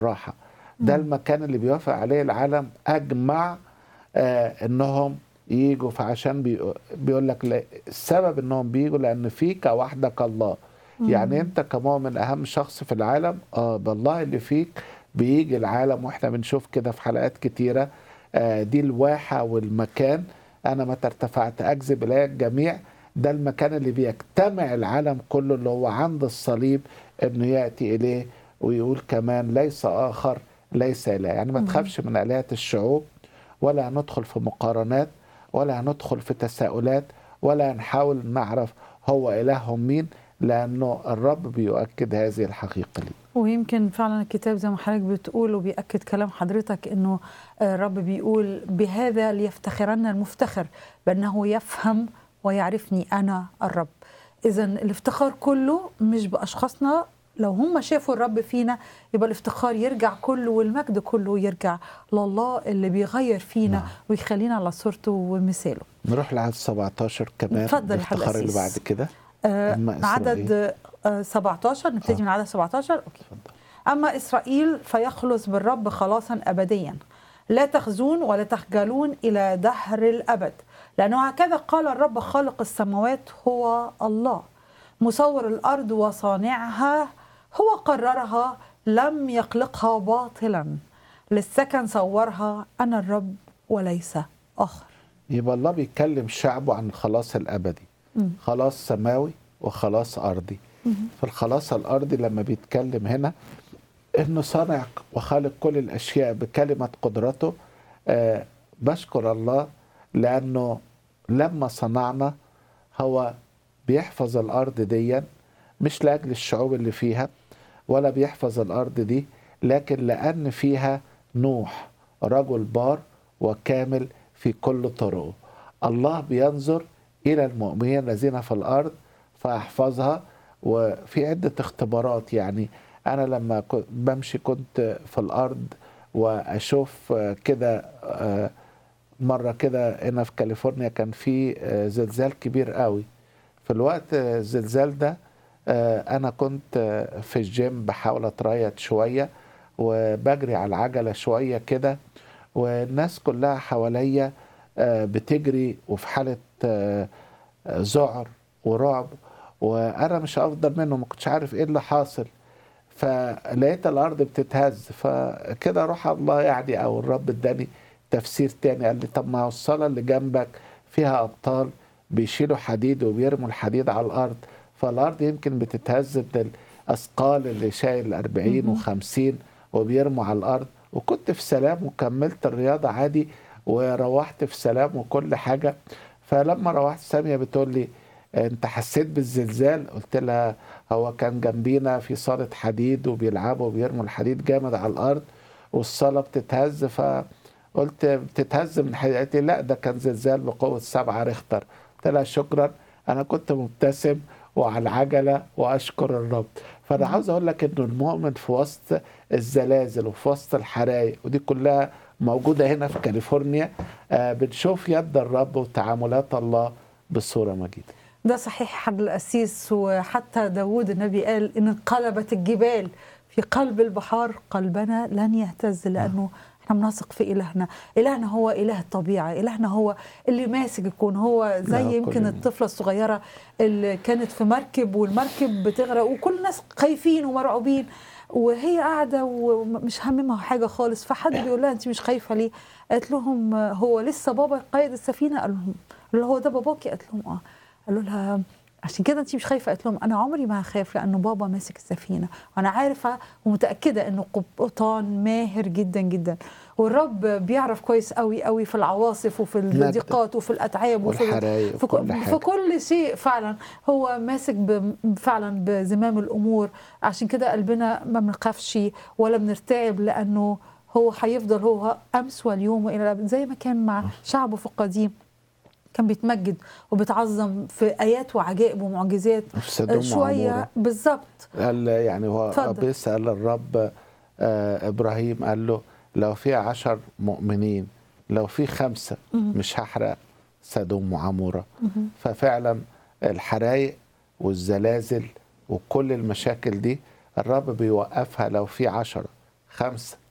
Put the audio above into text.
راحة ده المكان اللي بيوافق عليه العالم أجمع آه إنهم يجوا فعشان بي بيقول لك لا- السبب إنهم بيجوا لأن فيك وحدك الله يعني أنت كمؤمن أهم شخص في العالم آه بالله اللي فيك بيجي العالم وإحنا بنشوف كده في حلقات كتيرة آه دي الواحة والمكان أنا متى ارتفعت أجذب إلي الجميع ده المكان اللي بيجتمع العالم كله اللي هو عند الصليب انه ياتي اليه ويقول كمان ليس اخر ليس اله يعني ما تخافش من الهه الشعوب ولا هندخل في مقارنات ولا هندخل في تساؤلات ولا هنحاول نعرف هو الههم مين لانه الرب بيؤكد هذه الحقيقه لي ويمكن فعلا الكتاب زي ما حضرتك بتقول وبيأكد كلام حضرتك انه آه، الرب بيقول بهذا ليفتخرن المفتخر بانه يفهم ويعرفني انا الرب. اذا الافتخار كله مش باشخاصنا لو هم شافوا الرب فينا يبقى الافتخار يرجع كله والمجد كله يرجع لله اللي بيغير فينا نعم. ويخلينا على صورته ومثاله. نروح لعدد 17 كمان اتفضل يا الافتخار اللي حضرتك. بعد كده آه، أما إسرائيل. عدد آه، 17 نبتدي آه. من عدد 17 اوكي اتفضل. أما إسرائيل فيخلص بالرب خلاصا أبديا لا تخزون ولا تخجلون إلى دهر الأبد لأنه هكذا قال الرب خالق السماوات هو الله مصور الأرض وصانعها هو قررها لم يخلقها باطلا للسكن صورها أنا الرب وليس آخر يبقى الله بيتكلم شعبه عن الخلاص الابدي مم. خلاص سماوي وخلاص ارضي فالخلاص الارضي لما بيتكلم هنا انه صانع وخالق كل الاشياء بكلمه قدرته آه بشكر الله لانه لما صنعنا هو بيحفظ الارض ديا مش لاجل الشعوب اللي فيها ولا بيحفظ الارض دي لكن لان فيها نوح رجل بار وكامل في كل طرقه الله بينظر الى المؤمنين الذين في الارض فاحفظها وفي عده اختبارات يعني انا لما كنت بمشي كنت في الارض واشوف آه، كده آه، مره كده هنا في كاليفورنيا كان في آه، زلزال كبير قوي في الوقت آه، الزلزال ده آه، انا كنت آه، في الجيم بحاول اتريض شويه وبجري على العجله شويه كده والناس كلها حواليا آه، بتجري وفي حاله آه، آه، ذعر ورعب وانا مش افضل منهم ما كنتش عارف ايه اللي حاصل فلقيت الارض بتتهز فكده روح الله يعني او الرب اداني تفسير تاني قال لي طب ما هو الصاله اللي جنبك فيها ابطال بيشيلوا حديد وبيرموا الحديد على الارض فالارض يمكن بتتهز من الاثقال اللي شايل 40 و50 وبيرموا على الارض وكنت في سلام وكملت الرياضه عادي وروحت في سلام وكل حاجه فلما روحت ساميه بتقول لي انت حسيت بالزلزال قلت لها هو كان جنبينا في صاله حديد وبيلعبوا وبيرموا الحديد جامد على الارض والصاله بتتهز فقلت بتتهز من حديد قالت لي لا ده كان زلزال بقوه سبعة ريختر قلت لها شكرا انا كنت مبتسم وعلى العجله واشكر الرب فانا عاوز اقول لك انه المؤمن في وسط الزلازل وفي وسط الحرايق ودي كلها موجوده هنا في كاليفورنيا آه بنشوف يد الرب وتعاملات الله بصوره مجيده ده صحيح حد الأسيس وحتى داود النبي قال إن انقلبت الجبال في قلب البحار قلبنا لن يهتز لأنه احنا بنثق في إلهنا إلهنا هو إله الطبيعة إلهنا هو اللي ماسك الكون هو زي لا، يمكن كل- الطفلة الصغيرة اللي كانت في مركب والمركب بتغرق وكل الناس خايفين ومرعوبين وهي قاعدة ومش هممها حاجة خالص فحد بيقول لها أنت مش خايفة ليه؟ قالت لهم هو لسه بابا قائد السفينة قال لهم قال له هو ده باباكي قالت لهم اه قالوا لها عشان كده انت مش خايفه قالت لهم انا عمري ما هخاف لانه بابا ماسك السفينه وانا عارفه ومتاكده انه قبطان ماهر جدا جدا والرب بيعرف كويس قوي قوي في العواصف وفي الضيقات وفي الاتعاب وفي والحرايق في, وكل في حاجة. كل شيء فعلا هو ماسك ب- فعلا بزمام الامور عشان كده قلبنا ما بنخافش ولا بنرتعب لانه هو هيفضل هو امس واليوم والى الابد زي ما كان مع شعبه في القديم كان بيتمجد وبيتعظم في ايات وعجائب ومعجزات في سدوم شويه وعمورة. بالظبط قال يعني هو اتفضل. بيسأل الرب آه إبراهيم قال له لو في عشر مؤمنين لو في خمسة مش هحرق سدوم وعمورة ففعلا الحرايق والزلازل وكل المشاكل دي الرب بيوقفها لو في عشرة خمسة